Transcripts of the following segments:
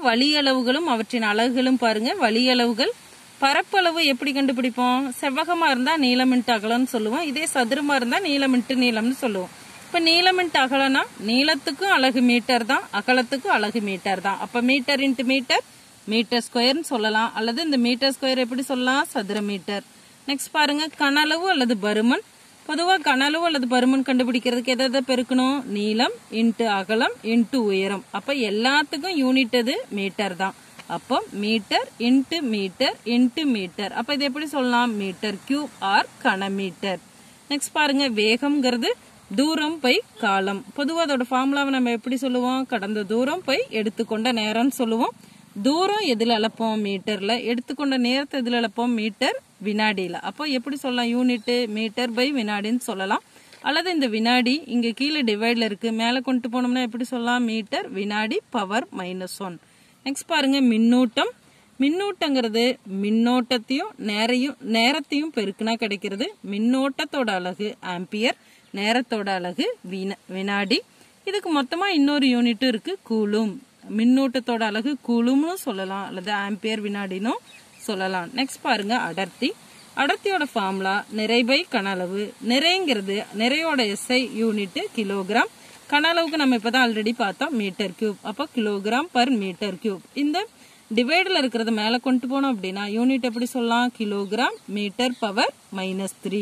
வழியளவுகளும் அவற்றின் அலகுகளும் பாருங்க வழியளவுகள் பரப்பளவு எப்படி கண்டுபிடிப்போம் செவ்வகமா இருந்தா நீளம் இன்ட்டு அகலம்னு சொல்லுவோம் இதே சதுரமா இருந்தா நீளம் இன்ட்டு நீளம்னு சொல்லுவோம் இப்ப நீளம் இன்ட்டு அகலம்னா நீளத்துக்கும் அலகு மீட்டர் தான் அகலத்துக்கும் அலகு மீட்டர் தான் அப்ப மீட்டர் இன்ட்டு மீட்டர் மீட்டர் ஸ்கொயர்னு சொல்லலாம் அல்லது இந்த மீட்டர் ஸ்கொயர் எப்படி சொல்லலாம் சதுர மீட்டர் நெக்ஸ்ட் பாருங்க கனளவு அல்லது பருமன் பொதுவாக கனளவு அல்லது பருமன் கண்டுபிடிக்கிறதுக்கு எதை எதை பெருக்கணும் நீளம் இன்ட்டு அகலம் இன்ட்டு உயரம் அப்ப எல்லாத்துக்கும் யூனிட் எது மீட்டர் தான் அப்போ metre into metre into metre அப்ப இது எப்படி சொல்லலாம் மீட்டர் கியூப் ஆர் கனமீட்டர் நெக்ஸ்ட் பாருங்க வேகம்ங்கிறது தூரம் பை காலம் பொதுவாக அதோட ஃபார்முலாவை நம்ம எப்படி சொல்லுவோம் கடந்த தூரம் பை எடுத்துக்கொண்ட நேரம்னு சொல்லுவோம் தூரம் எதில் அளப்போம் மீட்டர்ல எடுத்துக்கொண்ட நேரத்தை எதில் அளப்போம் மீட்டர் வினாடியில அப்போ எப்படி சொல்லலாம் யூனிட் மீட்டர் பை வினாடின்னு சொல்லலாம் அல்லது இந்த வினாடி இங்க கீழே டிவைட்ல இருக்கு மேலே கொண்டு போனோம்னா எப்படி சொல்லலாம் மீட்டர் வினாடி பவர் மைனஸ் ஒன் நெக்ஸ்ட் பாருங்க மின்னூட்டம் மின்னூட்டங்கிறது மின்னோட்டத்தையும் நேரையும் நேரத்தையும் பெருக்குனா கிடைக்கிறது மின்னோட்டத்தோட அலகு ஆம்பியர் நேரத்தோட அலகு வினா- வினாடி இதுக்கு மொத்தமா இன்னொரு யூனிட்டும் இருக்கு கூலும் மின்னூட்டத்தோட அலகு கூலும்னு சொல்லலாம் அல்லது ஆம்பியர் வினாடினும் சொல்லலாம் நெக்ஸ்ட் பாருங்க அடர்த்தி அடர்த்தியோட ஃபார்முலா நிறை பை கனளவு நிறைங்கிறது நிறையோட எஸ்ஐ யூனிட் கிலோகிராம் கனளவுக்கு நம்ம இப்பதான் ஆல்ரெடி பார்த்தோம் மீட்டர் கியூப் அப்போ கிலோகிராம் பர் மீட்டர் கியூப் இந்த டிவைடில் இருக்கிறத மேலே கொண்டு போனோம் அப்படின்னா யூனிட் எப்படி சொல்லலாம் kilogram metre power minus three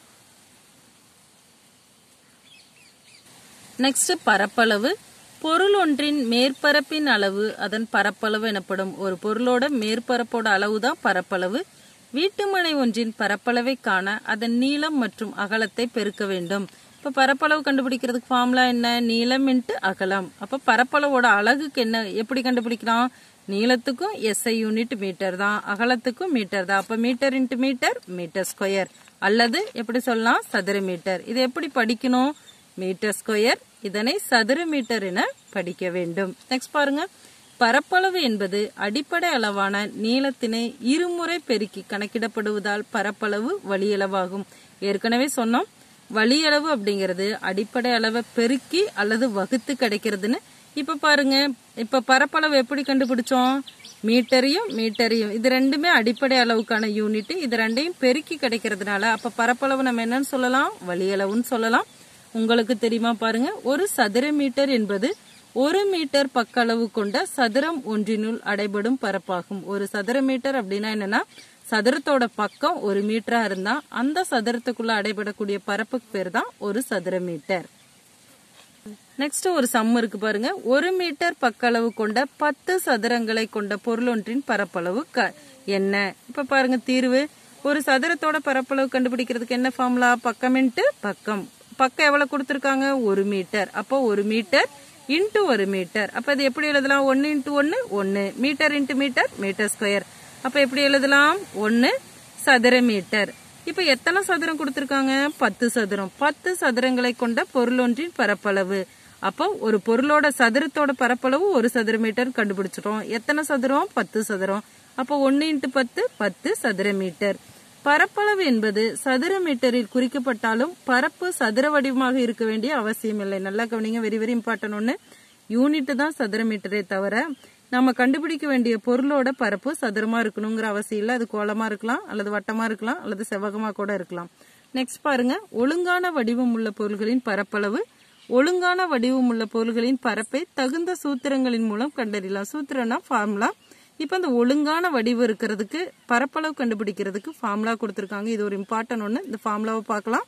next பரப்பளவு பொருள் ஒன்றின் மேற்பரப்பின் அளவு அதன் பரப்பளவு எனப்படும் ஒரு பொருளோட மேற்பரப்போட அளவு தான் பரப்பளவு வீட்டுமனை ஒன்றின் பரப்பளவை காண அதன் நீளம் மற்றும் அகலத்தை பெருக்க வேண்டும் இப்ப பரப்பளவு கண்டுபிடிக்கிறதுக்கு ஃபார்முலா என்ன நீளம் இன்ட்டு அகலம் அப்ப பரப்பளவோட அலகுக்கு என்ன எப்படி கண்டுபிடிக்கலாம் நீளத்துக்கும் எஸ்ஐ யூனிட் மீட்டர் தான் அகலத்துக்கும் மீட்டர் தான் அப்ப metre into metre metre square அல்லது எப்படி சொல்லலாம் சதுர மீட்டர் இது எப்படி படிக்கணும் மீட்டர் ஸ்கொயர் இதனை சதுர மீட்டர் என படிக்க வேண்டும் நெக்ஸ்ட் பாருங்க பரப்பளவு என்பது அடிப்படை அளவான நீளத்தினை இருமுறை பெருக்கி கணக்கிடப்படுவதால் பரப்பளவு வழியளவாகும் ஏற்கனவே சொன்னோம் வழியளவு அப்படிங்கிறது அடிப்படை அளவை பெருக்கி அல்லது வகுத்து கிடைக்கிறதுன்னு இப்ப பாருங்க இப்ப பரப்பளவு எப்படி கண்டுபிடிச்சோம் மீட்டரையும் மீட்டரையும் இது ரெண்டுமே அடிப்படை அளவுக்கான யூனிட் இது ரெண்டையும் பெருக்கி கிடைக்கிறதுனால அப்ப பரப்பளவு நம்ம என்னன்னு சொல்லலாம் வழியளவுன்னு சொல்லலாம் உங்களுக்கு தெரியுமா பாருங்க ஒரு சதுர மீட்டர் என்பது ஒரு மீட்டர் பக்க அளவு கொண்ட சதுரம் ஒன்றினுள் அடைபடும் பரப்பாகும் ஒரு சதுர மீட்டர் அப்படின்னா என்னன்னா சதுரத்தோட பக்கம் ஒரு மீட்டரா இருந்தா அந்த சதுரத்துக்குள்ள அடைபடக்கூடிய பரப்புக்கு பேர் தான் ஒரு சதுர மீட்டர் நெக்ஸ்ட் ஒரு சம் இருக்கு பாருங்க ஒரு மீட்டர் பக்களவு கொண்ட பத்து சதுரங்களை கொண்ட பொருள் ஒன்றின் பரப்பளவு க- என்ன இப்ப பாருங்க தீர்வு ஒரு சதுரத்தோட பரப்பளவு கண்டுபிடிக்கிறதுக்கு என்ன ஃபார்முலா பக்கம் இன்ட்டு பக்கம் பக்கம் எவ்வளவு கொடுத்திருக்காங்க ஒரு மீட்டர் அப்போ ஒரு மீட்டர் இன்ட்டு ஒரு மீட்டர் அப்ப இது எப்படி எழுதலாம் ஒன்னு இன்ட்டு ஒன்னு ஒன்னு metre into metre metre square அப்ப எப்படி எழுதலாம் ஒன்னு சதுர மீட்டர் இப்ப எத்தனை சதுரம் கொடுத்திருக்காங்க பத்து சதுரம் பத்து சதுரங்களை கொண்ட பொருள் ஒன்றின் பரப்பளவு அப்போ ஒரு பொருளோட சதுரத்தோட பரப்பளவு ஒரு சதுர மீட்டர் கண்டுபிடிச்சிட்டோம் எத்தனை சதுரம் பத்து சதுரம் அப்போ ஒன்னு இன்ட்டு பத்து பத்து சதுர மீட்டர் பரப்பளவு என்பது சதுர மீட்டரில் குறிக்கப்பட்டாலும் பரப்பு சதுர வடிவமாக இருக்க வேண்டிய அவசியம் இல்லை நல்லா கவனிங்க வெரி வெரி இம்பார்ட்டன்ட் ஒன்று யூனிட் தான் சதுர மீட்டரே தவிர நம்ம கண்டுபிடிக்க வேண்டிய பொருளோட பரப்பு சதுரமா இருக்கணுங்கிற அவசியம் இல்லை அது கோலமா இருக்கலாம் அல்லது வட்டமா இருக்கலாம் அல்லது செவ்வகமா கூட இருக்கலாம் நெக்ஸ்ட் பாருங்க ஒழுங்கான வடிவம் உள்ள பொருள்களின் பரப்பளவு ஒழுங்கான வடிவம் உள்ள பொருள்களின் பரப்பை தகுந்த சூத்திரங்களின் மூலம் கண்டறியலாம் சூத்திரம்னா ஃபார்முலா இப்போ இந்த ஒழுங்கான வடிவு இருக்கிறதுக்கு பரப்பளவு கண்டுபிடிக்கிறதுக்கு ஃபார்முலா கொடுத்துருக்காங்க இது ஒரு இம்பார்ட்டன்ட் ஒன்று இந்த ஃபார்முலாவை பார்க்கலாம்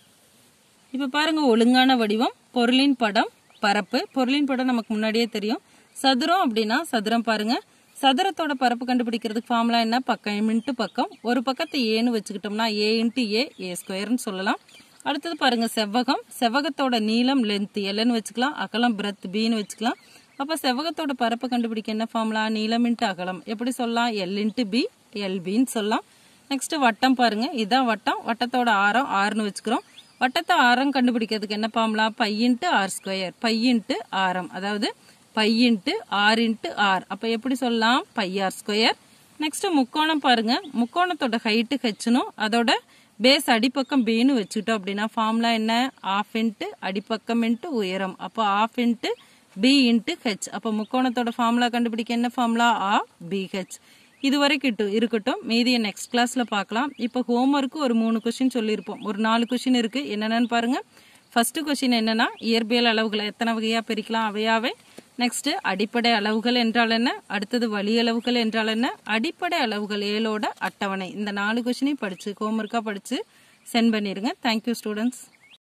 இப்போ பாருங்க ஒழுங்கான வடிவம் பொருளின் படம் பரப்பு பொருளின் படம் நமக்கு முன்னாடியே தெரியும் சதுரம் அப்படின்னா சதுரம் பாருங்க சதுரத்தோட பரப்பு கண்டுபிடிக்கிறதுக்கு ஃபார்முலா என்ன பக்கம் இன்ட்டு பக்கம் ஒரு பக்கத்தை ஏன்னு வச்சுக்கிட்டோம்னா ஏ இன்ட்டு ஏ ஏ ஸ்கொயர்னு சொல்லலாம் அடுத்தது பாருங்க செவ்வகம் செவ்வகத்தோட நீளம் லென்த் எல்னு வச்சுக்கலாம் அகலம் பிரெத் பின்னு வச்சுக்கலாம் அப்ப செவ்வகத்தோட பரப்பு கண்டுபிடிக்க என்ன ஃபார்முலா நீளம் இன்ட்டு அகலம் எப்படி சொல்லலாம் எல் இன்ட்டு பி எல்பின்னு சொல்லலாம் நெக்ஸ்ட் வட்டம் பாருங்க இதான் வட்டம் வட்டத்தோட ஆரம் ஆறுன்னு வச்சுக்கிறோம் வட்டத்தை ஆரம் கண்டுபிடிக்கிறதுக்கு என்ன formula pi into r square pi into ஆரம் அதாவது pi into r into r அப்ப எப்படி சொல்லலாம் பை ஆர் ஸ்கொயர் நெக்ஸ்ட் முக்கோணம் பாருங்க முக்கோணத்தோட ஹைட்டு ஹெச்னும் அதோட பேஸ் அடிப்பக்கம் பின்னு வச்சுக்கிட்டோம் அப்படின்னா ஃபார்முலா என்ன ஆஃப் இன்ட்டு அடிப்பக்கம் இன்ட்டு உயரம் அப்போ half into b into h அப்போ முக்கோணத்தோட ஃபார்முலா கண்டுபிடிக்க என்ன ஃபார்முலா ஆ பிஹெச் இது வரைக்கும் இட்டு- இருக்கட்டும் மீதியை நெக்ஸ்ட் கிளாஸ்ல பார்க்கலாம் இப்போ ஹோம்ஒர்க்கு ஒரு மூணு கொஸ்டின் சொல்லியிருப்போம் ஒரு நாலு கொஸ்டின் இருக்கு என்னென்னு பாருங்க ஃபர்ஸ்ட் கொஸ்டின் என்னன்னா இயற்பியல் அளவுகளை எத்தனை வகையா பிரிக்கலாம் அவையாவே நெக்ஸ்ட் அடிப்படை அளவுகள் என்றால் என்ன அடுத்தது வழி அளவுகள் என்றால் என்ன அடிப்படை அளவுகள் ஏழோட அட்டவணை இந்த நாலு கொஸ்டினையும் படிச்சு ஹோம்ஒர்க்கா படிச்சு சென்ட் பண்ணிருங்க தேங்க்யூ ஸ்டூடெண்ட்ஸ்